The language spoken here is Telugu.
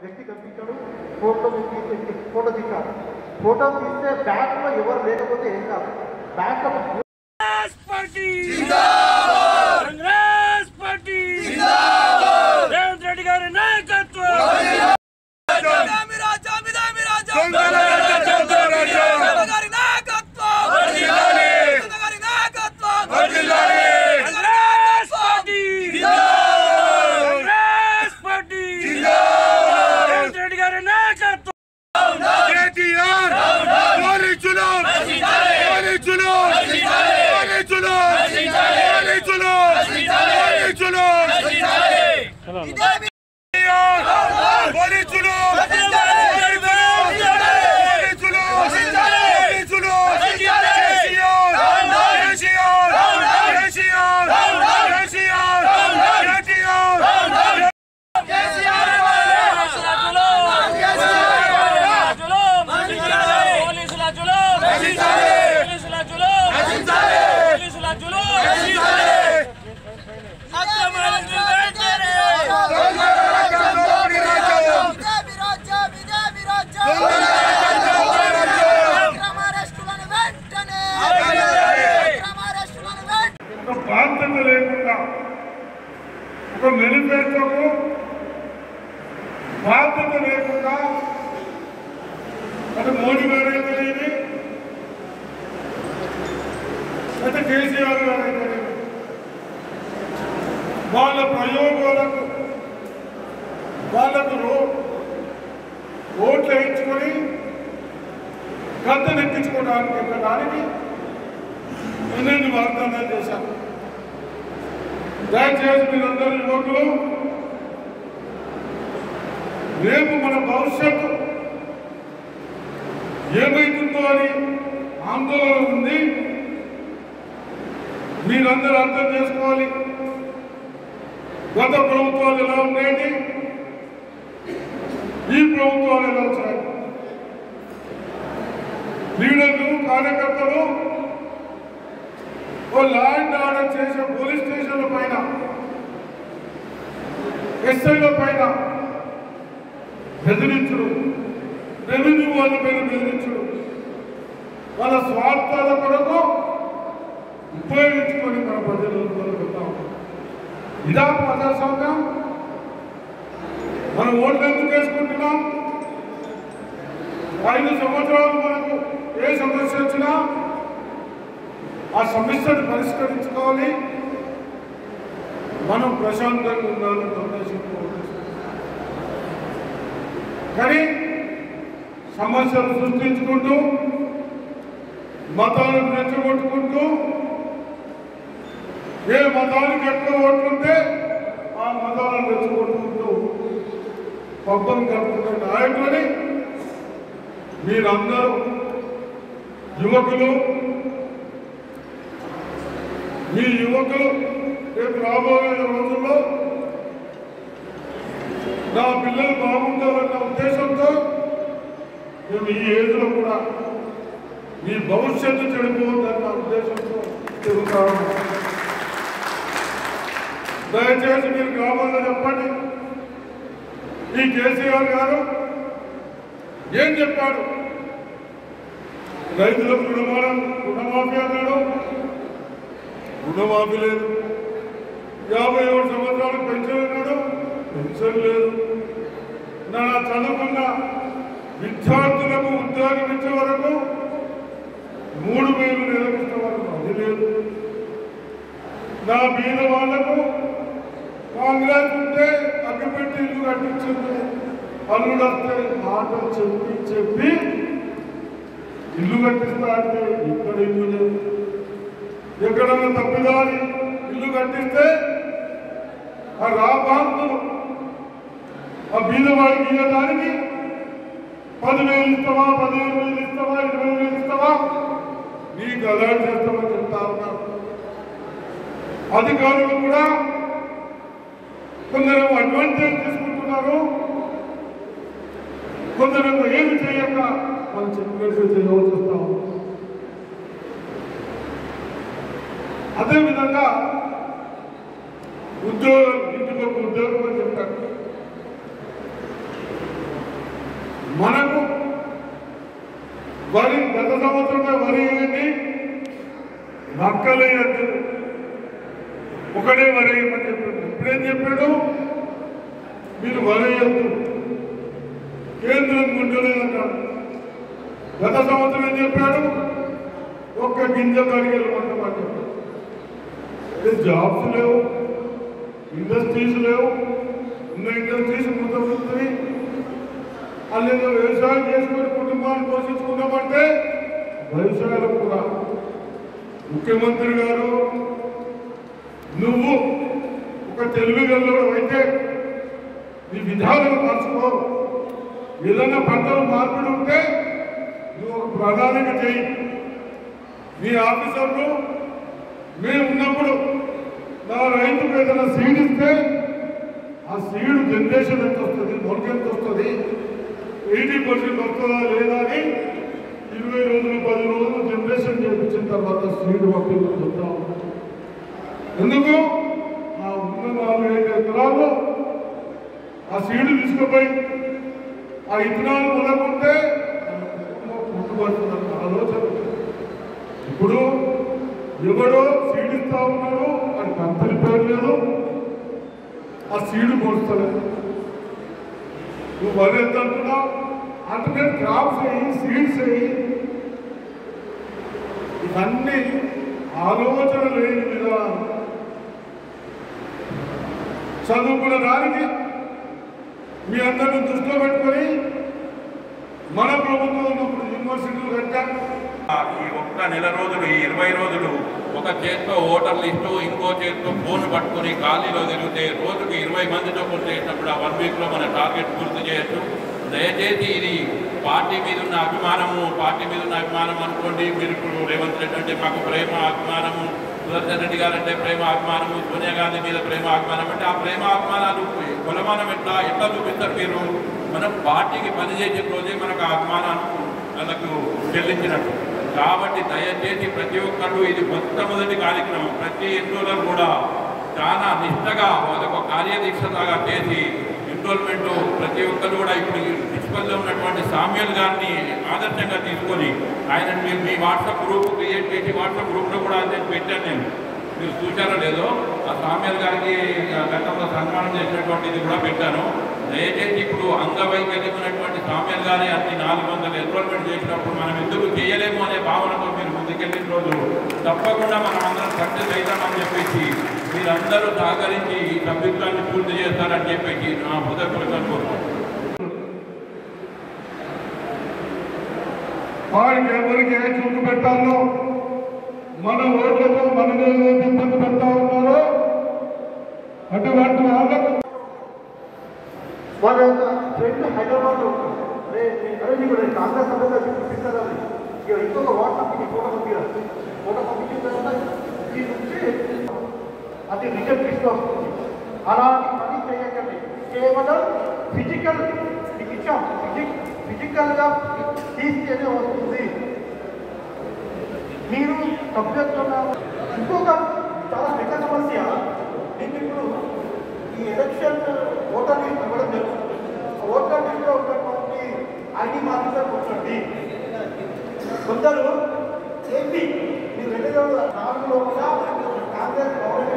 వ్యక్తి కనిపించాడు ఫోటో తీసి ఫోటో తీశాడు ఫోటో తీస్తే బ్యాగ్లో ఎవరు లేకపోతే ఏం కాదు బ్యాగ్లో కాంగ్రెస్ పార్టీ కాంగ్రెస్ పార్టీ రేవంత్ రెడ్డి గారి నాయకత్వం కాంగ్రెస్ పార్టీ కాంగ్రెస్ పార్టీ రేవంత్ రెడ్డి గారి నాయకత్వం కేటీఆర్ పోలీసులు పోలీసులు పోలీసులు పోలీసులు పోలీసులు పోలీసులు పోలీసులు పోలీసులు కేసీఆర్ కేసీఆర్ కేసీఆర్ కేసీఆర్ కేటీఆర్ ఒక బాధ్యత లేకుండా ఒక మేనిఫెస్టోకు బాధ్యత లేకుండా అంటే మోడీ గారు అయితేనేమి అయితే కేసీఆర్ గారు అయితేనేమి వాళ్ళ ప్రయోగాలకు వాళ్ళకు రో ఓట్లు వేయించుకొని గద్దెనెక్కించుకోవడానికి వెళ్ళడానికి ఎన్నెన్ని వాగ్దానాలు చేశారు దయచేసి మీరందరూ యువకులు రేపు మన భవిష్యత్తు ఏమైతుందో అని ఆందోళన ఉంది మీరందరూ అర్థం చేసుకోవాలి గత ప్రభుత్వాలు ఎలా ఉండేది ఈ ప్రభుత్వాలు ఎలా వచ్చాయి లీడర్లు కార్యకర్తలు ఓ లా అండ్ ఆర్డర్ చేసే పోలీస్ స్టేషన్ల పైన ఎస్ఐల పైన బెదిరించుడు రెవెన్యూ వాళ్ళ పైన బెదిరించుడు వాళ్ళ స్వార్థాల కొరకు ఉపయోగించుకొని మన ప్రజలు కొనుక్కుంటాం ఇదా ప్రజాస్వామ్యం మనం ఓట్లు ఎందుకు వేసుకుంటున్నాం ఐదు సంవత్సరాలు మనకు ఏ సమస్య వచ్చినా ఆ సమస్యను పరిష్కరించుకోవాలి మనం ప్రశాంతంగా ఉండాలని ఉద్దేశంతో కానీ సమస్యలు సృష్టించుకుంటూ మతాలను రెచ్చగొట్టుకుంటూ ఏ మతానికి ఎక్కువ ఓట్లుంటే ఆ మతాలను రెచ్చగొట్టుకుంటూ పబ్బం కలుపుకున్న నాయకులని మీరందరూ యువకులు మీ యువకులు రేపు రాబోయే రోజుల్లో నా పిల్లలు బాగుండాలన్న ఉద్దేశంతో మేము ఈ ఏజ్లో కూడా మీ భవిష్యత్తు చెడిపోవద్దన్న ఉద్దేశంతో తిరుగుతాము దయచేసి మీరు గ్రామాల్లో చెప్పండి ఈ కేసీఆర్ గారు ఏం చెప్పాడు రైతులకు రుణమానం రుణమాఫీ అన్నాడు రుణమాఫీ లేదు యాభై ఏడు సంవత్సరాలకు పెన్షన్ అన్నాడు పెన్షన్ లేదు నా చదువుకున్న విద్యార్థులకు ఉద్యోగం ఇచ్చే వరకు మూడు వేలు నెలకిచ్చే వరకు అది లేదు నా మీద వాళ్లకు కాంగ్రెస్ ఉంటే అగ్గిపెట్టి ఇల్లు కట్టించింది అల్లుడు వస్తే మాటలు చెప్పి చెప్పి ఇల్లు కట్టిస్తా అంటే ఇక్కడ ఇల్లు లేదు ఎక్కడన్నా తప్పిదారి ఇల్లు కట్టిస్తే ఆ రాబాంతులు ఆ బీదవాడికి ఇవ్వడానికి పదివేలు ఇస్తావా పదిహేను వేలు ఇస్తావా ఇరవై వేలు ఇస్తావా నీకు అలర్ట్ చేస్తామని చెప్తా ఉన్నారు అధికారులు కూడా కొందరు అడ్వాంటేజ్ తీసుకుంటున్నారు కొందరు ఏమి చేయక వాళ్ళు చెప్పినట్టు చేయవలసి వస్తా ఉంది. అదేవిధంగా ఉద్యోగం ఇంటికి ఒక ఉద్యోగం అని చెప్పారు మనకు వరి గత సంవత్సరమే వరి వేయండి మక్కలేయద్దు ఒకటే వరి వేయమని చెప్పాడు ఇప్పుడేం చెప్పాడు మీరు వరి వేయద్దు కేంద్రం గుండెలేదన్నాడు గత సంవత్సరం ఏం చెప్పాడు ఒక్క గింజ కడిగలు పంటమని చెప్పాడు ఇది జాబ్స్ లేవు ఇండస్ట్రీస్ లేవు ఉన్న ఇండస్ట్రీస్ మృతమవుతుంది అలాగే వ్యవసాయం చేసుకుని కుటుంబాన్ని పోషించుకున్నామంటే వ్యవసాయాలు కూడా ముఖ్యమంత్రి గారు నువ్వు ఒక తెలివి గల్లోడు అయితే నీ విధానం మార్చుకో ఏదైనా పంటలు మార్పిడి ఉంటే నువ్వు ఒక ప్రణాళిక చేయి నీ ఆఫీసర్లు మేము ఉన్నప్పుడు నా రైతుకు ఏదైనా సీడ్ ఇస్తే ఆ సీడ్ జనరేషన్ ఎంత వస్తుంది మొలక ఎంత వస్తుంది ఎయిటీ పర్సెంట్ వస్తుందా లేదా అని ఇరవై రోజులు పది రోజులు జనరేషన్ చేయించిన తర్వాత సీడ్ పంపిణీ చూద్దాం ఎందుకు ఆ ఉన్న నాలుగైదు ఎకరాలు ఆ సీడ్ తీసుకుపోయి ఆ ఇత్తనాలు మొదలుకుంటే పుట్టుబడుతుందన్న ఆలోచన ఇప్పుడు ఎవడో సీడ్ ఇస్తా ఉన్నాడు అని కంపెనీ పేరు లేదు ఆ సీడు మోస్తలేదు నువ్వు వరి ఎంత అంటున్నావు ఆల్టర్నేట్ క్రాప్స్ వేయి సీడ్స్ వేయి ఇవన్నీ ఆలోచన లేని విధానం చదువుకున్న దానికి మీ అందరిని దృష్టిలో పెట్టుకొని మన ప్రభుత్వం ఉన్నప్పుడు యూనివర్సిటీలు కట్టాం ఈ ఒక్క నెల రోజులు ఈ ఇరవై రోజులు ఒక చేత్తో ఓటర్ లిస్టు ఇంకో చేత్తో ఫోన్ పట్టుకొని ఖాళీలో తిరిగితే రోజుకు ఇరవై మందితో పూర్తి చేసినప్పుడు ఆ వన్ వీక్లో మన టార్గెట్ పూర్తి చేయొచ్చు దయచేసి ఇది పార్టీ మీద ఉన్న అభిమానము పార్టీ మీద ఉన్న అభిమానం అనుకోండి మీరు ఇప్పుడు రేవంత్ రెడ్డి అంటే మాకు ప్రేమ అభిమానము సుదర్శన్ రెడ్డి గారు అంటే ప్రేమ అభిమానము సోనియా గాంధీ మీద ప్రేమ అభిమానం అంటే ఆ ప్రేమ అభిమానాలు కులమానం ఎట్లా ఎట్లా చూపిస్తారు మీరు మనం పార్టీకి పనిచేసే రోజే మనకు ఆ అభిమానాన్ని వాళ్ళకు చెల్లించినట్టు కాబట్టి దయచేసి ప్రతి ఒక్కరు ఇది మొట్టమొదటి కార్యక్రమం ప్రతి ఎన్రోలర్ కూడా చాలా నిష్టగా వాళ్ళకు కార్యదీక్షలాగా చేసి ఎన్రోల్మెంట్ ప్రతి ఒక్కరు కూడా ఇప్పుడు ఈ ప్రిన్సిపల్లో ఉన్నటువంటి సామ్యుల్ గారిని ఆదర్శంగా తీసుకొని ఆయన మీరు మీ వాట్సాప్ గ్రూప్ క్రియేట్ చేసి వాట్సాప్ గ్రూప్లో కూడా నేను పెట్టాను నేను మీరు చూసారో లేదో ఆ సామ్యాల్ గారికి గతంలో సన్మానం చేసినటువంటిది కూడా పెట్టాను దయచేసి ఇప్పుడు అంగవైకల్యం ఉన్నటువంటి సామ్యాల్ గారి అన్ని నాలుగు వందల ఎన్రోల్మెంట్ చేసినప్పుడు మనం ఎందుకు చేయలేము అనే భావనతో మీరు ముందుకెళ్ళిన రోజు తప్పకుండా మనం అందరం సక్సెస్ అవుతామని చెప్పేసి మీరందరూ సహకరించి ఈ సభ్యత్వాన్ని పూర్తి చేస్తారని చెప్పేసి నా హృదయపూర్వకంగా కోరుకుంటున్నాను వాడికి ఎవరికి ఏ చూపు పెట్టాలో మన ఓట్లతో మన మీద ఇబ్బంది పెడతా ఉన్నారో అటువంటి వాళ్ళకు వాళ్ళ యొక్క ఫ్రెండ్ హైదరాబాద్లో ఉంటాడు అరే నీ- అరే నీకు నేను కాంగ్రెస్ సభ్యులుగా చూపిస్తాను అది ఇక ఇంకొక వాట్సాప్ కి ఫోటో పంపిరా ఫోటో పంపించిన తర్వాత ఈ నుంచి అది రిజల్ట్ లిస్ట్ వస్తుంది అలాంటి పని చేయకండి కేవలం ఫిజికల్ మీకు ఇచ్చాం ఫిజిక్ ఫిజికల్గా తీస్తేనే వస్తుంది మీరు సభ్యత్వం ఇంకొక చాలా పెద్ద సమస్య మీకు ఇప్పుడు ఈ ఎలక్షన్ ఓటర్ లిస్ట్ ఇవ్వడం జరుగుతుంది ఆ ఓటర్ లిస్ట్లో ఉన్నటువంటి ఐడి మార్కులు కూర్చోండి కొందరు ఏపీ మీరు రెండు వేల నాలుగులో కూడా కాంగ్రెస్ గవర్నమెంట్